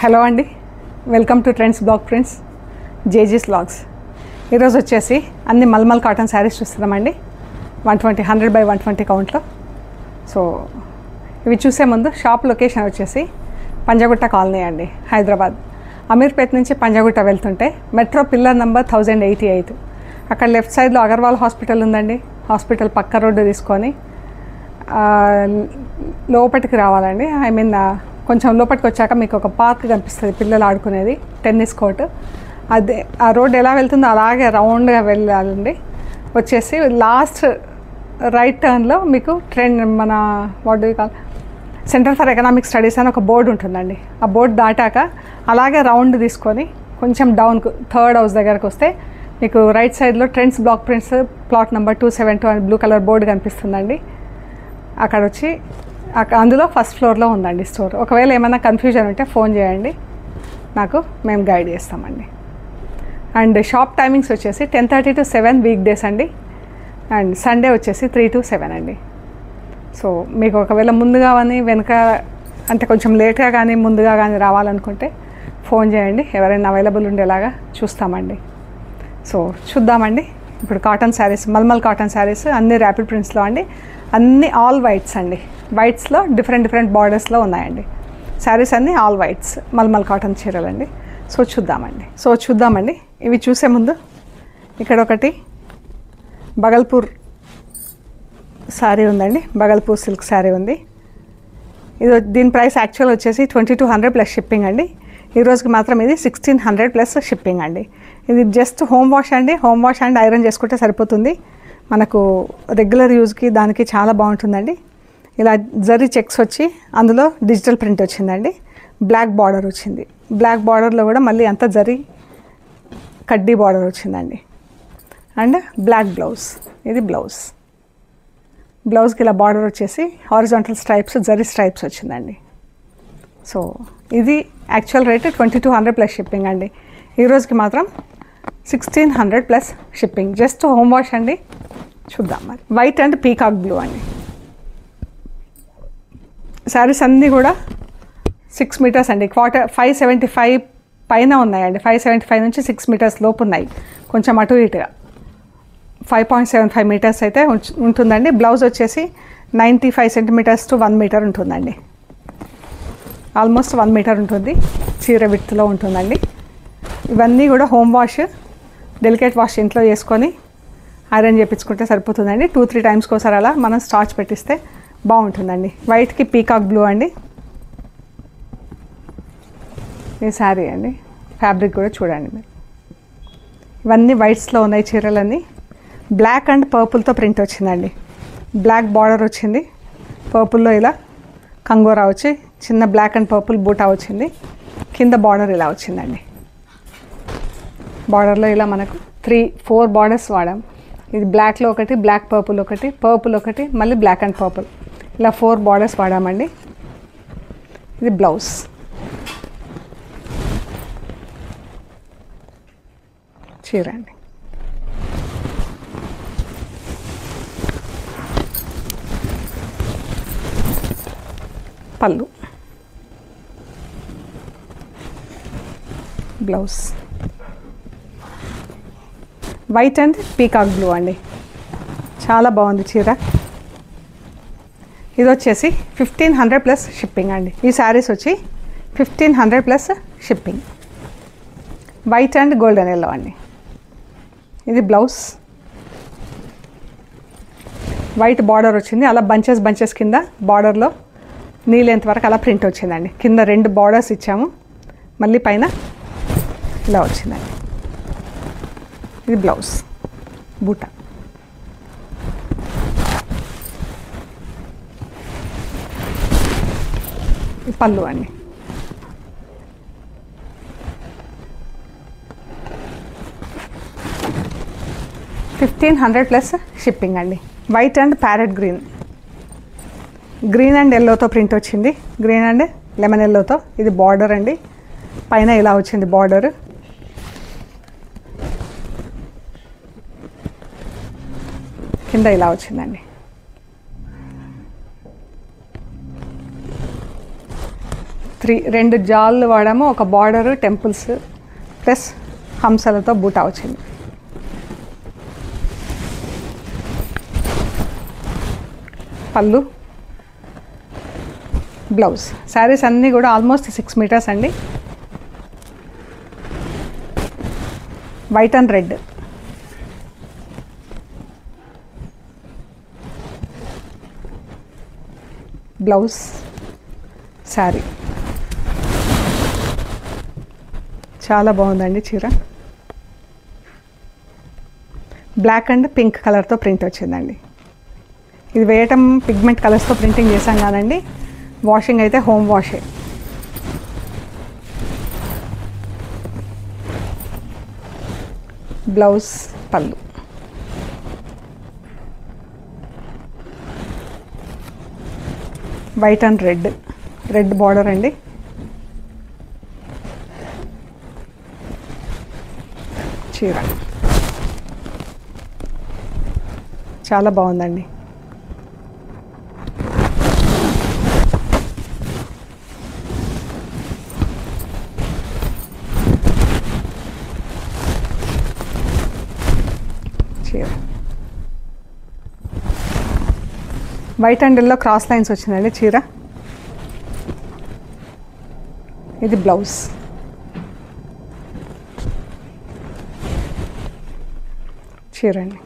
hello అండి welcome to Trends blog friends జేజీస్ blogs ఈరోజు వచ్చేసి అన్ని మల్మల్ కాటన్ శారీస్ చూస్తున్నామండి one twenty hundred by one twenty కౌంట్లో సో ఇవి చూసే ముందు షాప్ లొకేషన్ వచ్చేసి పంజగుట్ట కాలనీ అండి హైదరాబాద్ అమీర్పేట్ నుంచి పంజగుట్ట వెళ్తుంటే metro pillar number thousand eighty eight అక్కడ లెఫ్ట్ సైడ్లో అగర్వాల్ హాస్పిటల్ ఉందండి హాస్పిటల్ పక్క రోడ్డు తీసుకొని ఆ, లోపలికి రావాలండి ఐ మీన్ ఆ, కొంచెం లోపలికి వచ్చాక మీకు ఒక పార్క్ కనిపిస్తుంది పిల్లలు ఆడుకునేది టెన్నిస్ కోర్ట్ అదే ఆ రోడ్ ఎలా వెళ్తుందో అలాగే రౌండ్గా వెళ్ళాలండి వచ్చేసి లాస్ట్ రైట్ టర్న్లో మీకు ట్రెండ్ మన what do call centre for economic studies అని ఒక బోర్డు ఉంటుందండి ఆ బోర్డు దాటాక అలాగే రౌండ్ తీసుకొని కొంచెం డౌన్ థర్డ్ హౌస్ దగ్గరకు వస్తే మీకు రైట్ సైడ్లో Trends block prints plot number two seven two అని బ్లూ కలర్ బోర్డు కనిపిస్తుందండి అక్కడ వచ్చి అక్క- అందులో ఫస్ట్ ఫ్లోర్లో ఉందండి స్టోర్ ఒకవేళ ఏమైనా కన్ఫ్యూజన్ ఉంటే ఫోన్ చేయండి నాకు మేము గైడ్ చేస్తామండి అండ్ షాప్ టైమింగ్స్ వచ్చేసి ten thirty to seven weekdays అండి అండ్ సండే వచ్చేసి త్రీ టు సెవెన్ అండి సో మీకు ఒకవేళ ముందుగా కానీ వెనక అంటే కొంచెం లేట్గా కానీ ముందుగా కానీ రావాలనుకుంటే ఫోన్ చేయండి ఎవరైనా అవైలబుల్ ఉండేలాగా చూస్తామండి సో చూద్దామండి ఇప్పుడు కాటన్ శారీస్ మల్మల్ కాటన్ శారీస్ అన్ని ర్యాపిడ్ ప్రింట్స్లో అండి అన్ని ఆల్ వైట్స్ అండి వైట్స్లో డిఫరెంట్ డిఫరెంట్ బార్డర్స్లో ఉన్నాయండి శారీస్ అన్ని ఆల్ వైట్స్ మల్మల్ కాటన్ చీరలండి సో చూద్దామండి సో చూద్దామండి ఇవి చూసే ముందు ఇక్కడ ఒకటి బగల్పూర్ శారీ ఉందండి బగల్పూర్ సిల్క్ శారీ ఉంది ఇది వ- దీని ప్రైస్ యాక్చువల్ వచ్చేసి twenty two hundred plus shipping అండి ఈ రోజుకి మాత్రం ఇది సిక్స్టీన్ హండ్రెడ్ ప్లస్ షిప్పింగ్ అండి ఇది జస్ట్ హోమ్ వాష్ అండి హోమ్ వాష్ అండ్ ఐరన్ చేసుకుంటే సరిపోతుంది మనకు రెగ్యులర్ యూజ్కి దానికి చాలా బాగుంటుందండి ఇలా జరీ చెక్స్ వచ్చి అందులో డిజిటల్ ప్రింట్ వచ్చిందండి బ్లాక్ బార్డర్ వచ్చింది బ్లాక్ బార్డర్లో కూడా మళ్ళీ అంత జరీ కడ్డీ బార్డర్ వచ్చిందండి అండ్ బ్లాక్ బ్లౌజ్ ఇది బ్లౌజ్ బ్లౌజ్కి ఇలా బార్డర్ వచ్చేసి హారిజాంటల్ స్ట్రైప్స్ జరీ స్ట్రైప్స్ వచ్చిందండి సో ఇది actual rate twenty two hundred plus shipping అండి ఈ రోజుకి మాత్రం sixteen hundred plus shipping just home wash అండి చూద్దాం మరి వైట్ అండ్ పీకాక్ బ్లూ అండి శారీస్ అన్నీ కూడా సిక్స్ మీటర్స్ అండి క్వార్టర్ ఫైవ్ సెవెంటీ ఫైవ్ పైన ఉన్నాయండి ఫైవ్ సెవెంటీ ఫైవ్ నుంచి సిక్స్ మీటర్స్ లోపు ఉన్నాయి కొంచెం అటు ఇటుగా five point seven five metres అయితే ఉంచ్- ఉంటుందండి బ్లౌజ్ వచ్చేసి ninety five centimetres to one metre ఉంటుందండి ఆల్మోస్ట్ వన్ మీటర్ ఉంటుంది చీర విత్తులో ఉంటుందండి ఇవన్నీ కూడా హోమ్ వాష్ డెలికేట్ వాష్ ఇంట్లో చేసుకొని ఐరన్ చేయించుకుంటే సరిపోతుందండి టూ త్రీ టైమ్స్కి ఒకసారి అలా మనం స్టార్చ్ పెట్టిస్తే బాగుంటుందండి వైట్కి పీకాక్ బ్లూ అండి ఈ శారీ అండి ఫ్యాబ్రిక్ కూడా చూడండి మీరు ఇవన్నీ వైట్స్లో ఉన్నాయి చీరలన్నీ బ్లాక్ అండ్ పర్పుల్తో ప్రింట్ వచ్చిందండి బ్లాక్ బార్డర్ వచ్చింది పర్పుల్లో ఇలా కంగోరా వచ్చి చిన్న బ్లాక్ అండ్ పర్పుల్ బూటా వచ్చింది కింద బార్డర్ ఇలా వచ్చిందండి బార్డర్లో ఇలా మనకు త్రీ ఫోర్ బార్డర్స్ వాడాం ఇది బ్లాక్లో ఒకటి బ్లాక్ పర్పుల్ ఒకటి పర్పుల్ ఒకటి మళ్ళీ బ్లాక్ అండ్ పర్పుల్ ఇలా ఫోర్ బార్డర్స్ వాడామండి ఇది బ్లౌజ్ చీర అండి పళ్ళు blouse white and peacock blue అండి చాలా బాగుంది చీర ఇది వచ్చేసి ఫిఫ్టీన్ హండ్రెడ్ ప్లస్ షిప్పింగ్ అండి ఈ శారీస్ వచ్చి fifteen hundred plus shipping white and golden yellow అండి ఇది బ్లౌజ్ వైట్ బార్డర్ వచ్చింది అలా బంచెస్ బంచెస్ కింద బార్డర్లో నీ లెంత్ వరకు అలా ప్రింట్ వచ్చిందండి కింద రెండు బార్డర్స్ ఇచ్చాము మళ్ళీ పైన ఇలా వచ్చిందండి ఇది బ్లౌజ్ బూటా ఇది పళ్ళు అండి ఫిఫ్టీన్ హండ్రెడ్ ప్లస్ షిప్పింగ్ అండి white and parrot green green and ఎల్లోతో ప్రింట్ వచ్చింది గ్రీన్ అండ్ లెమన్ ఎల్లోతో ఇది బార్డర్ అండి పైన ఇలా వచ్చింది బార్డర్ కింద ఇలా వచ్చిందండి త్రీ రెండు జాళ్ళు వాడాము ఒక బార్డర్ టెంపుల్స్ ప్లస్ హంసలతో బూటా వచ్చింది పళ్ళు బ్లౌజ్ శారీస్ అన్నీ కూడా ఆల్మోస్ట్ సిక్స్ మీటర్స్ అండి white and red blouse sari చాలా బాగుందండి చీర బ్లాక్ అండ్ పింక్ కలర్తో ప్రింట్ వచ్చిందండి ఇది వేయటం పిగ్మెంట్ కలర్స్తో ప్రింటింగ్ చేశాం కాదండి వాషింగ్ అయితే హోమ్ వాషే బ్లౌజ్ పళ్ళు white and red red border అండి చీర చాలా బాగుందండి చీర white and yellow cross lines వచ్చిందండి చీర ఇది బ్లౌజ్ చీర అండి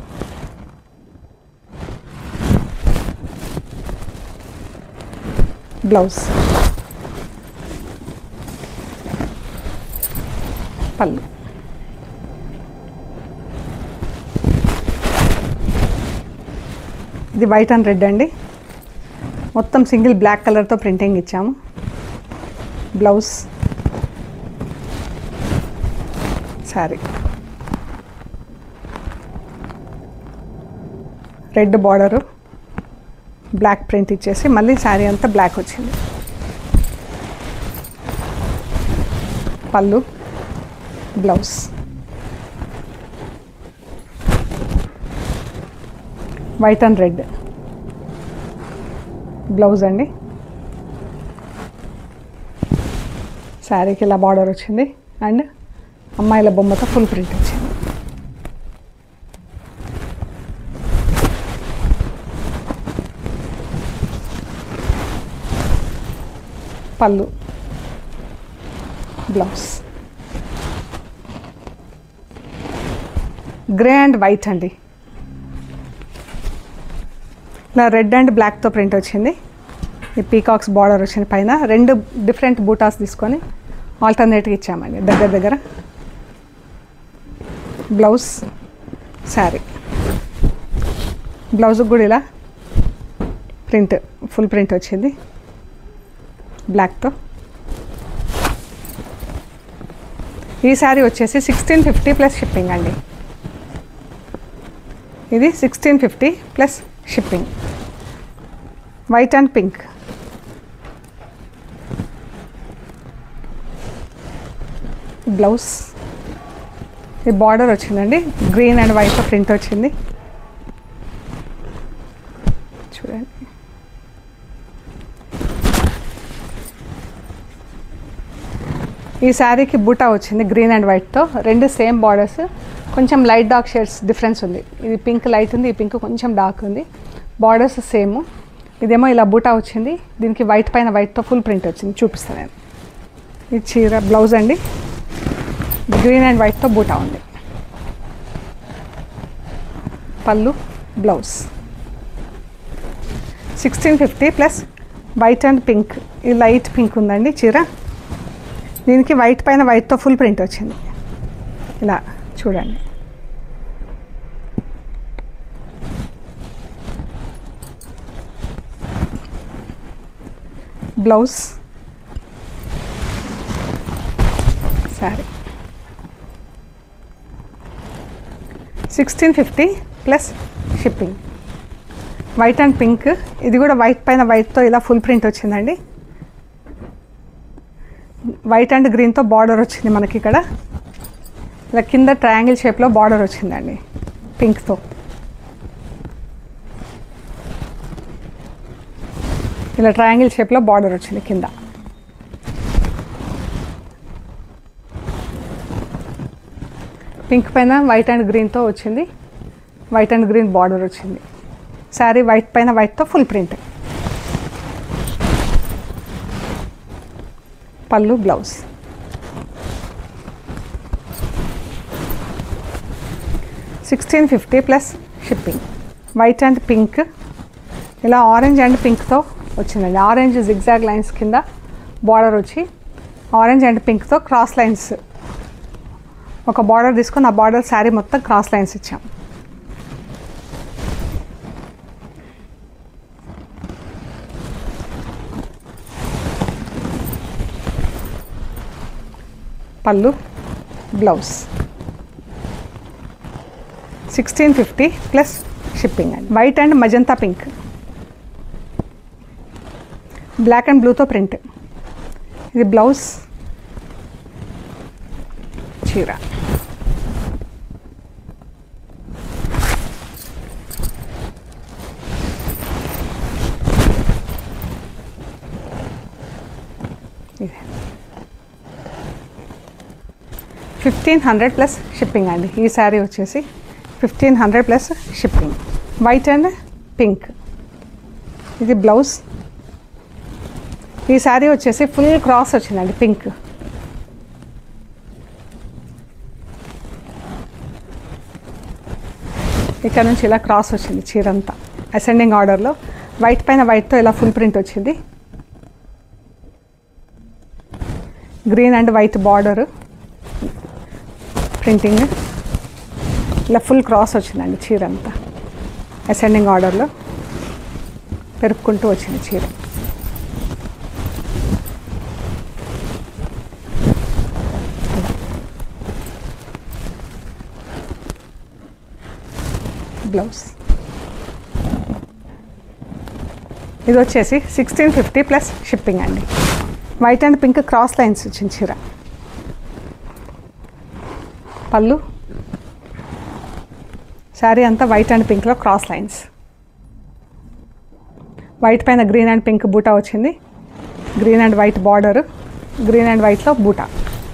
బ్లౌజ్ పళ్ళు ఇది వైట్ అండ్ రెడ్ అండి మొత్తం సింగిల్ బ్లాక్ కలర్తో ప్రింటింగ్ ఇచ్చాము blouse sari red border black print ఇచ్చేసి మళ్ళీ శారీ అంతా బ్లాక్ వచ్చింది పళ్ళు blouse white and red blouse అండి శారీకి ఇలా బార్డర్ వచ్చింది అండ్ అమ్మాయిల బొమ్మతో ఫుల్ ప్రింట్ వచ్చింది పళ్ళు బ్లౌజ్ గ్రే అండ్ వైట్ అండి ఇలా రెడ్ అండ్ బ్లాక్తో ప్రింట్ వచ్చింది ఈ పీకాక్స్ బార్డర్ వచ్చింది పైన రెండు డిఫరెంట్ బూటాస్ తీసుకొని ఆల్టర్నేట్గా ఇచ్చామండి దగ్గర దగ్గర బ్లౌజ్ శారీ బ్లౌజ్కి కూడా ఇలా ప్రింట్ ఫుల్ ప్రింట్ వచ్చింది బ్లాక్తో ఈ శారీ వచ్చేసి సిక్స్టీన్ ఫిఫ్టీ ప్లస్ షిప్పింగ్ అండి ఇది sixteen fifty plus shipping white and pink blouse ఈ బార్డర్ వచ్చిందండి గ్రీన్ అండ్ వైట్ ప్రింట్ వచ్చింది చూడండి ఈ శారీకి బూటా వచ్చింది గ్రీన్ అండ్ వైట్తో రెండు సేమ్ బార్డర్స్ కొంచెం లైట్ డార్క్ షేడ్స్ డిఫరెన్స్ ఉంది ఇది పింక్ లైట్ ఉంది ఈ పింక్ కొంచెం డార్క్ ఉంది బార్డర్స్ సేమ్ ఇదేమో ఇలా బూటా వచ్చింది దీనికి వైట్ పైన వైట్తో ఫుల్ ప్రింట్ వచ్చింది చూపిస్తాను నేను ఇది చీర బ్లౌజ్ అండి గ్రీన్ అండ్ వైట్తో బూటా ఉంది పళ్ళు blouse sixteen fifty plus white and pink ఈ లైట్ పింక్ ఉందండి చీర దీనికి వైట్ పైన వైట్తో ఫుల్ ప్రింట్ వచ్చింది ఇలా చూడండి blouse sari sixteen fifty plus shipping white and pink ఇది కూడా వైట్ పైన వైట్తో ఇలా ఫుల్ ప్రింట్ వచ్చిందండి వైట్ అండ్ గ్రీన్తో బార్డర్ వచ్చింది మనకి ఇక్కడ ఇలా కింద ట్రయాంగిల్ షేప్లో బార్డర్ వచ్చిందండి పింక్తో ఇలా ట్రయాంగిల్ షేప్లో బార్డర్ వచ్చింది కింద పింక్ పైన వైట్ అండ్ గ్రీన్తో వచ్చింది వైట్ అండ్ గ్రీన్ బార్డర్ వచ్చింది శారీ వైట్ పైన వైట్తో ఫుల్ ప్రింట్ పళ్ళు blouse sixteen fifty plus shipping white and pink ఇలా ఆరెంజ్ అండ్ పింక్తో వచ్చిందండి ఆరెంజ్ జిగ్జాగ్ లైన్స్ కింద బార్డర్ వచ్చి ఆరెంజ్ అండ్ పింక్తో క్రాస్ లైన్స్ ఒక బార్డర్ తీసుకొని ఆ బార్డర్ శారీ మొత్తం క్రాస్ లైన్స్ ఇచ్చాం పళ్ళు blouse sixteen fifty plus shipping అండి white and magenta pink black and బ్లూతో ప్రింట్ ఇది బ్లౌజ్ చీర ఇది ఫిఫ్టీన్ హండ్రెడ్ ప్లస్ షిప్పింగ్ అండి ఈ శారీ వచ్చేసి fifteen hundred plus shipping white and pink ఇది బ్లౌజ్ ఈ శారీ వచ్చేసి ఫుల్ క్రాస్ వచ్చిందండి పింక్ ఇక్కడ నుంచి ఇలా క్రాస్ వచ్చింది చీర అంతా అసెండింగ్ ఆర్డర్లో వైట్ పైన వైట్తో ఇలా ఫుల్ ప్రింట్ వచ్చింది green and white border printing ఇలా ఫుల్ క్రాస్ వచ్చిందండి చీర అంతా అసెండింగ్ ఆర్డర్లో పెరుపుకుంటూ వచ్చింది చీర బ్లౌజ్ ఇది వచ్చేసి సిక్స్టీన్ ఫిఫ్టీ ప్లస్ షిప్పింగ్ అండి white and pink cross lines వచ్చింది చీర పళ్ళు శారీ అంతా వైట్ అండ్ పింక్లో క్రాస్ లైన్స్ వైట్ పైన గ్రీన్ అండ్ పింక్ బూటా వచ్చింది green and white border green and వైట్లో బూటా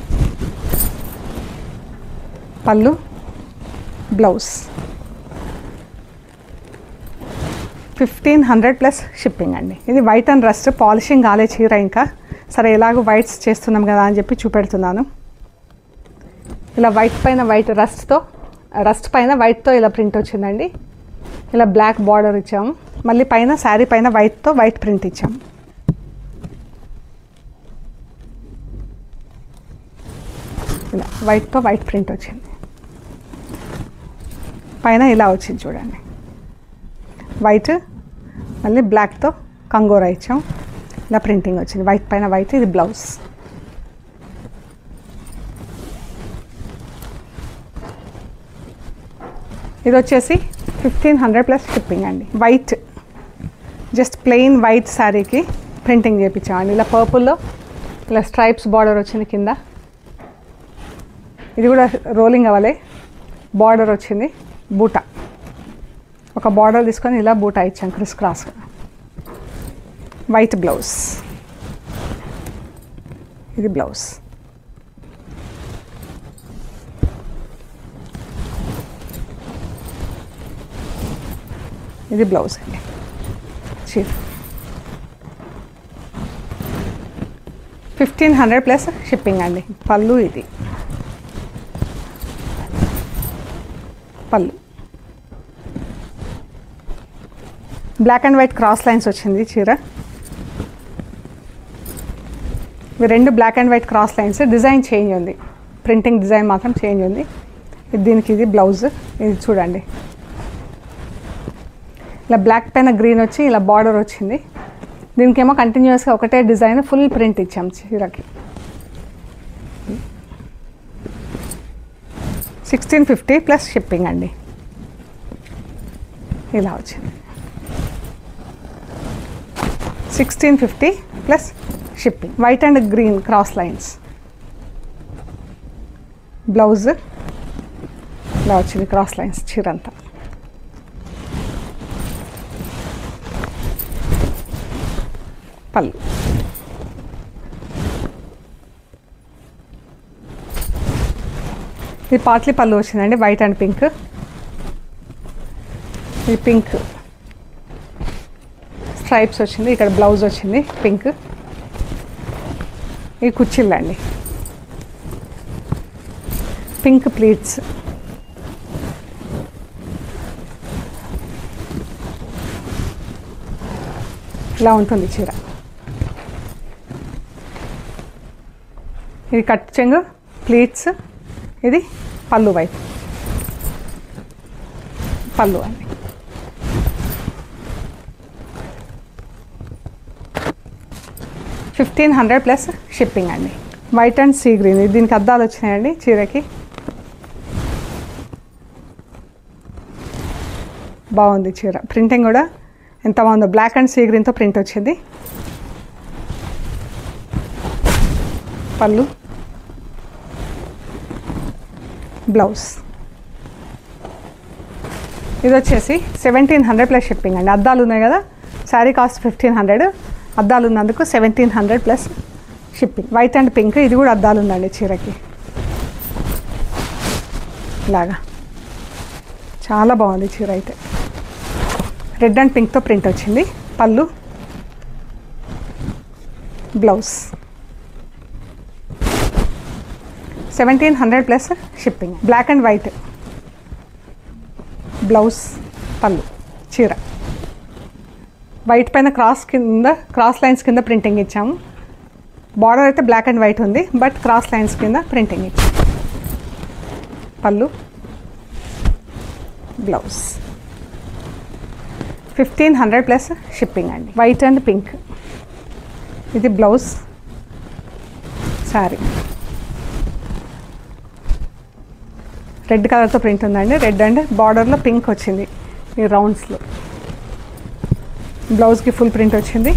పళ్ళు blouse fifteen hundred plus shipping అండి ఇది వైట్ అండ్ రస్ట్ పాలిషింగ్ కాలే చీర ఇంకా సరే ఎలాగో వైట్స్ చేస్తున్నాం కదా అని చెప్పి చూపెడుతున్నాను ఇలా వైట్ పైన వైట్ రస్ట్తో రస్ట్ పైన వైట్తో ఇలా ప్రింట్ వచ్చిందండి ఇలా బ్లాక్ బార్డర్ ఇచ్చాము మళ్ళీ పైన శారీ పైన వైట్తో వైట్ ప్రింట్ ఇచ్చాము ఇలా వైట్తో వైట్ ప్రింట్ వచ్చింది పైన ఇలా వచ్చింది చూడండి వైట్ మళ్ళీ బ్లాక్తో కంగోరా ఇచ్చాం ఇలా ప్రింటింగ్ వచ్చింది వైట్ పైన వైట్ ఇది బ్లౌజ్ ఇది వచ్చేసి ఫిఫ్టీన్ హండ్రెడ్ ప్లస్ షిప్పింగ్ అండి వైట్ జస్ట్ ప్లెయిన్ వైట్ శారీకి ప్రింటింగ్ చేయించామండి ఇలా పర్పుల్లో ఇలా స్ట్రైప్స్ బార్డర్ వచ్చింది కింద ఇది కూడా రోలింగ్ అవ్వలే బార్డర్ వచ్చింది బూటా ఒక బార్డర్ తీసుకొని ఇలా బూటా ఇచ్చాం క్రిస్ క్రాస్గా వైట్ బ్లౌజ్ ఇది బ్లౌజ్ ఇది బ్లౌజ్ అండి చీర ఫిఫ్టీన్ హండ్రెడ్ ప్లస్ షిప్పింగ్ అండి పళ్ళు ఇది పళ్ళు black and white cross lines వచ్చింది చీర ఇవి రెండు black and white cross lines design change ఉంది ప్రింటింగ్ డిజైన్ మాత్రం చేంజ్ ఉంది ఇది దీనికి ఇది బ్లౌజ్ ఇది చూడండి ఇలా బ్లాక్ పైన గ్రీన్ వచ్చి ఇలా బార్డర్ వచ్చింది దీనికేమో కంటిన్యూస్గా ఒకటే డిజైన్ ఫుల్ ప్రింట్ ఇచ్చాం చీరకి సిక్స్టీన్ ఫిఫ్టీ ప్లస్ షిప్పింగ్ అండి ఇలా వచ్చింది sixteen fifty plus shipping white and green cross lines blouse ఇలా వచ్చింది క్రాస్ లైన్స్ చీరంతా పళ్ళు ఇది పాట్లీ పళ్ళు వచ్చిందండి వైట్ అండ్ పింక్ ఇది పింక్ స్ట్రైప్స్ వచ్చింది ఇక్కడ బ్లౌజ్ వచ్చింది పింక్ ఇది కుచ్చిళ్ళు అండి పింక్ ప్లీట్స్ ఇలా ఉంటుంది చీర ఇది కట్ చెంగు ప్లీట్స్ ఇది పళ్ళు వైపు పళ్ళు అండి ఫిఫ్టీన్ హండ్రెడ్ ప్లస్ షిప్పింగ్ అండి వైట్ అండ్ సీ గ్రీన్ ఇది దీనికి అద్దాలు వచ్చినాయండి చీరకి బాగుంది చీర ప్రింటింగ్ కూడా ఎంత బాగుందో బ్లాక్ అండ్ సీ గ్రీన్తో ప్రింట్ వచ్చింది పళ్ళు బ్లౌజ్ ఇది వచ్చేసి సెవెంటీన్ హండ్రెడ్ ప్లస్ షిప్పింగ్ అండి అద్దాలు ఉన్నాయి కదా శారీ కాస్ట్ ఫిఫ్టీన్ హండ్రెడ్ అద్దాలు ఉన్నందుకు seventeen hundred plus shipping white and pink ఇది కూడా అద్దాలు ఉందండి చీరకి ఇలాగా చాలా బాగుంది చీర అయితే రెడ్ అండ్ పింక్తో ప్రింట్ వచ్చింది పళ్ళు blouse seventeen hundred plus shipping black and white blouse పళ్ళు చీర వైట్ పైన క్రాస్ కింద క్రాస్ లైన్స్ కింద ప్రింటింగ్ ఇచ్చాము బార్డర్ అయితే బ్లాక్ అండ్ వైట్ ఉంది బట్ క్రాస్ లైన్స్ కింద ప్రింటింగ్ ఇచ్చాము పళ్ళు blouse fifteen hundred plus shipping అండి వైట్ అండ్ పింక్ ఇది బ్లౌజ్ శారీ రెడ్ కలర్తో ప్రింట్ ఉందండి రెడ్ అండ్ బార్డర్లో పింక్ వచ్చింది ఈ రౌండ్స్లో బ్లౌజ్కి ఫుల్ ప్రింట్ వచ్చింది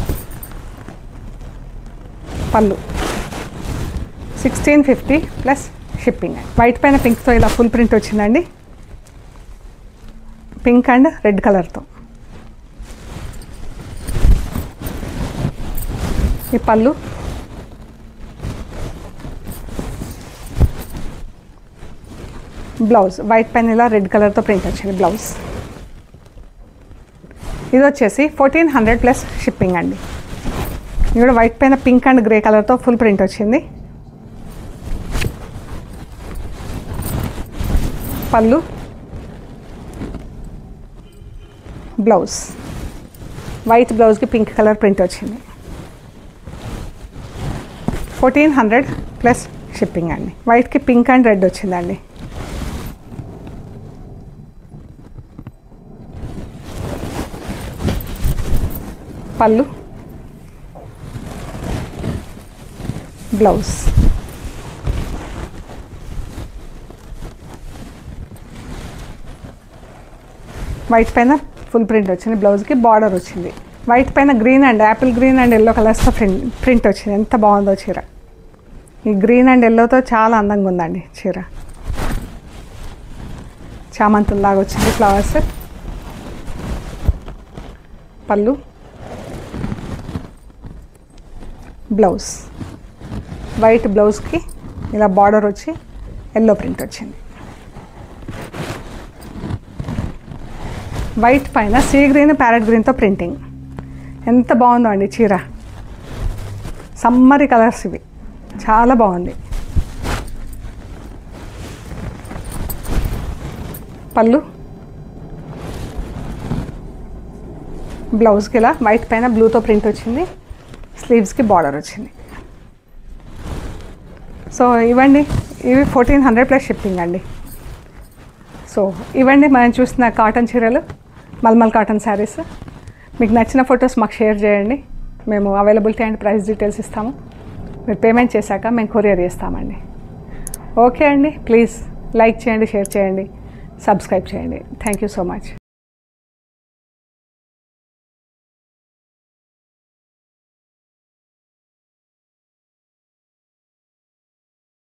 పళ్ళు sixteen fifty plus shipping white పైన పింక్తో ఇలా ఫుల్ ప్రింట్ వచ్చిందండి పింక్ అండ్ రెడ్ కలర్తో ఈ పళ్ళు బ్లౌజ్ వైట్ పైన ఇలా రెడ్ కలర్తో ప్రింట్ వచ్చింది బ్లౌజ్ ఇది వచ్చేసి ఫోర్టీన్ హండ్రెడ్ ప్లస్ షిప్పింగ్ అండి ఇది కూడా వైట్ పైన పింక్ అండ్ గ్రే కలర్తో ఫుల్ ప్రింట్ వచ్చింది పళ్ళు బ్లౌజ్ వైట్ బ్లౌజ్కి పింక్ కలర్ ప్రింట్ వచ్చింది ఫోర్టీన్ హండ్రెడ్ ప్లస్ షిప్పింగ్ అండి వైట్కి పింక్ అండ్ రెడ్ వచ్చిందండి పళ్ళు బ్లౌజ్ వైట్ పైన ఫుల్ ప్రింట్ వచ్చింది బ్లౌజ్కి బార్డర్ వచ్చింది వైట్ పైన green and apple green and yellow కలర్స్తో ప్రింట్ ప్రింట్ వచ్చింది ఎంత బాగుందో చీర ఈ గ్రీన్ అండ్ ఎల్లోతో చాలా అందంగా ఉందండి చీర చామంతుల్లాగా వచ్చింది ఫ్లవర్స్ పళ్ళు బ్లౌజ్ వైట్ బ్లౌజ్కి ఇలా బార్డర్ వచ్చి ఎల్లో ప్రింట్ వచ్చింది వైట్ పైన సీ గ్రీన్ ప్యారెట్ గ్రీన్తో ప్రింటింగ్ ఎంత బాగుందో అండి చీర సమ్మరి కలర్స్ ఇవి చాలా బాగుంది పళ్ళు బ్లౌజ్కి ఇలా వైట్ పైన బ్లూతో ప్రింట్ వచ్చింది స్లీవ్స్కి బార్డర్ వచ్చింది సో ఇవ్వండి ఇవి ఫోర్టీన్ హండ్రెడ్ ప్లస్ షిప్పింగ్ అండి సో ఇవ్వండి మనం చూస్తున్న కాటన్ చీరలు మల్మల్ కాటన్ శారీస్ మీకు నచ్చిన ఫొటోస్ మాకు షేర్ చేయండి మేము అవైలబిలిటీ అండ్ ప్రైస్ డీటెయిల్స్ ఇస్తాము మీరు పేమెంట్ చేశాక మేము కొరియర్ చేస్తామండి ఓకే అండి ప్లీజ్ లైక్ చేయండి షేర్ చేయండి సబ్స్క్రైబ్ చేయండి థ్యాంక్ యూ సో మచ్